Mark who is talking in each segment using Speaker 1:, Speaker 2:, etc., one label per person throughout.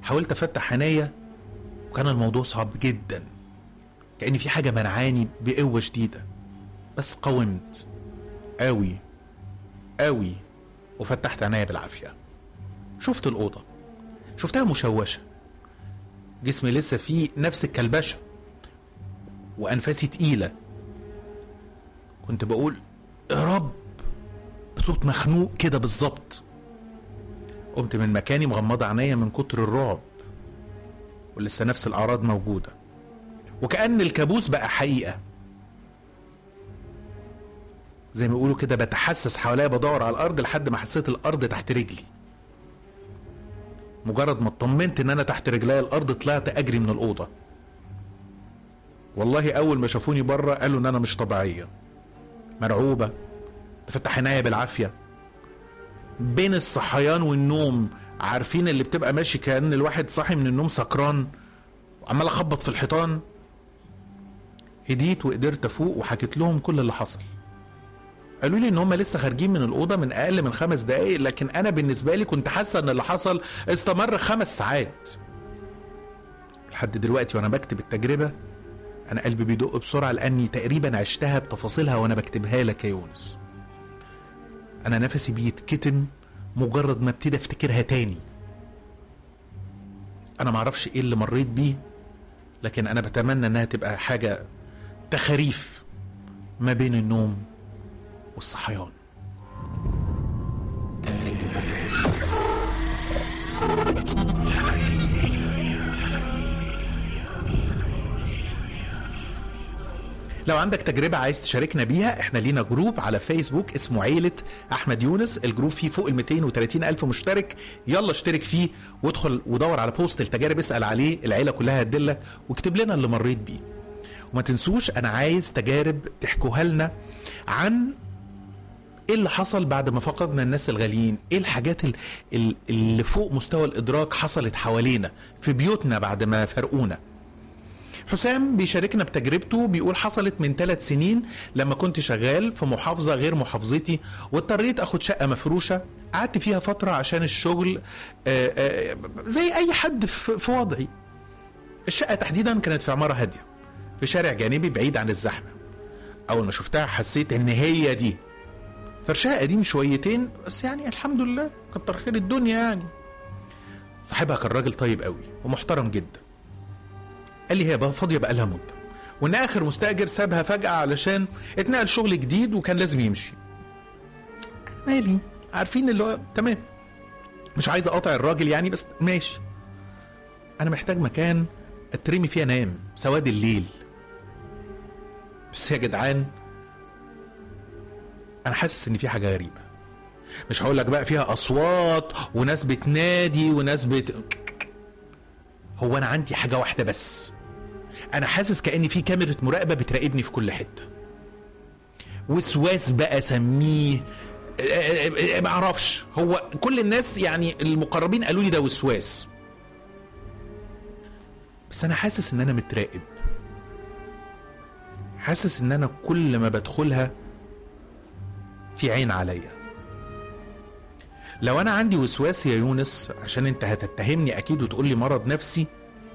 Speaker 1: حاولت افتح عينيا وكان الموضوع صعب جدا كأن في حاجة منعاني بقوة شديدة بس قاومت قوي قوي وفتحت عينيا بالعافية شفت الأوضة شفتها مشوشة جسمي لسه فيه نفس الكلبشة وأنفاسي تقيلة كنت بقول يا رب بصوت مخنوق كده بالظبط قمت من مكاني مغمضة عينيا من كتر الرعب ولسه نفس الأعراض موجودة وكأن الكابوس بقى حقيقة زي ما بيقولوا كده بتحسس حواليا بدور على الأرض لحد ما حسيت الأرض تحت رجلي مجرد ما اطمنت ان انا تحت رجلي الارض طلعت اجري من الاوضه والله اول ما شافوني بره قالوا ان انا مش طبيعيه مرعوبه تفتح عينيا بالعافيه بين الصحيان والنوم عارفين اللي بتبقى ماشي كان الواحد صاحي من النوم سكران وعمال اخبط في الحيطان هديت وقدرت افوق وحكيت لهم كل اللي حصل قالوا لي ان هم لسه خارجين من الاوضه من اقل من خمس دقائق لكن انا بالنسبه لي كنت حاسه ان اللي حصل استمر خمس ساعات لحد دلوقتي وانا بكتب التجربه انا قلبي بيدق بسرعه لاني تقريبا عشتها بتفاصيلها وانا بكتبها لك يا يونس انا نفسي بيتكتم مجرد ما ابتدي افتكرها تاني انا معرفش ايه اللي مريت بيه لكن انا بتمنى انها تبقى حاجه تخاريف ما بين النوم والصحيان لو عندك تجربة عايز تشاركنا بيها احنا لينا جروب على فيسبوك اسمه عيلة احمد يونس الجروب فيه فوق ال 230 الف مشترك يلا اشترك فيه وادخل ودور على بوست التجارب اسأل عليه العيلة كلها هتدلك واكتب لنا اللي مريت بيه وما تنسوش انا عايز تجارب تحكوها لنا عن ايه اللي حصل بعد ما فقدنا الناس الغاليين ايه الحاجات ال- ال- اللي فوق مستوى الادراك حصلت حوالينا في بيوتنا بعد ما فرقونا حسام بيشاركنا بتجربته بيقول حصلت من ثلاث سنين لما كنت شغال في محافظة غير محافظتي واضطريت اخد شقة مفروشة قعدت فيها فترة عشان الشغل آه، آه، زي اي حد في في وضعي الشقة تحديدا كانت في عمارة هادية في شارع جانبي بعيد عن الزحمة اول ما شفتها حسيت ان هي دي فرشها قديم شويتين بس يعني الحمد لله كتر خير الدنيا يعني صاحبها كان راجل طيب قوي ومحترم جدا قال لي هي بقى فاضيه بقى لها مده وان اخر مستاجر سابها فجاه علشان اتنقل شغل جديد وكان لازم يمشي أنا مالي عارفين اللي هو تمام مش عايز اقاطع الراجل يعني بس ماشي انا محتاج مكان اترمي فيه انام سواد الليل بس يا جدعان انا حاسس ان في حاجه غريبه مش هقول لك بقى فيها اصوات وناس بتنادي وناس بت هو انا عندي حاجه واحده بس انا حاسس كاني في كاميرا مراقبه بتراقبني في كل حته وسواس بقى سميه آه، آه، آه، ما اعرفش هو كل الناس يعني المقربين قالوا لي ده وسواس بس انا حاسس ان انا متراقب حاسس ان انا كل ما بدخلها في عين عليا لو انا عندي وسواس يا يونس عشان انت هتتهمني اكيد وتقول لي مرض نفسي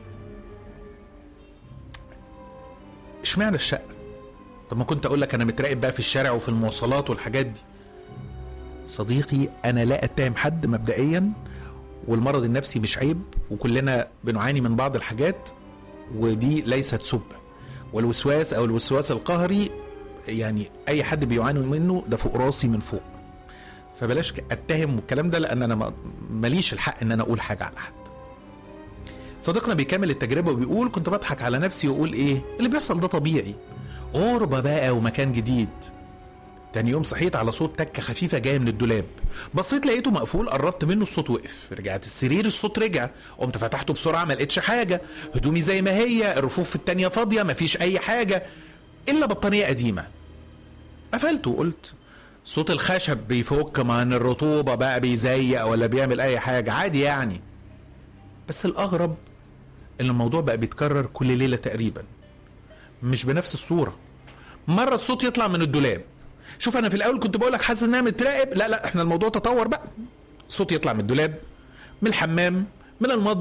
Speaker 1: اشمعنى الشقه طب ما كنت اقول لك انا متراقب بقى في الشارع وفي المواصلات والحاجات دي صديقي انا لا اتهم حد مبدئيا والمرض النفسي مش عيب وكلنا بنعاني من بعض الحاجات ودي ليست سبه والوسواس او الوسواس القهري يعني اي حد بيعاني منه ده فوق راسي من فوق فبلاش اتهم والكلام ده لان انا ما- ماليش الحق ان انا اقول حاجه على حد صديقنا بيكمل التجربه وبيقول كنت بضحك على نفسي واقول ايه اللي بيحصل ده طبيعي غربه بقى ومكان جديد تاني يوم صحيت على صوت تكه خفيفه جايه من الدولاب بصيت لقيته مقفول قربت منه الصوت وقف رجعت السرير الصوت رجع قمت فتحته بسرعه ما لقيتش حاجه هدومي زي ما هي الرفوف التانيه فاضيه مفيش اي حاجه الا بطانيه قديمه قفلته وقلت صوت الخشب بيفك من الرطوبة بقى بيزيق ولا بيعمل أي حاجة عادي يعني بس الأغرب إن الموضوع بقى بيتكرر كل ليلة تقريبا مش بنفس الصورة مرة الصوت يطلع من الدولاب شوف أنا في الأول كنت بقولك حاسس إنها متراقب لا لا إحنا الموضوع تطور بقى الصوت يطلع من الدولاب من الحمام من المطبخ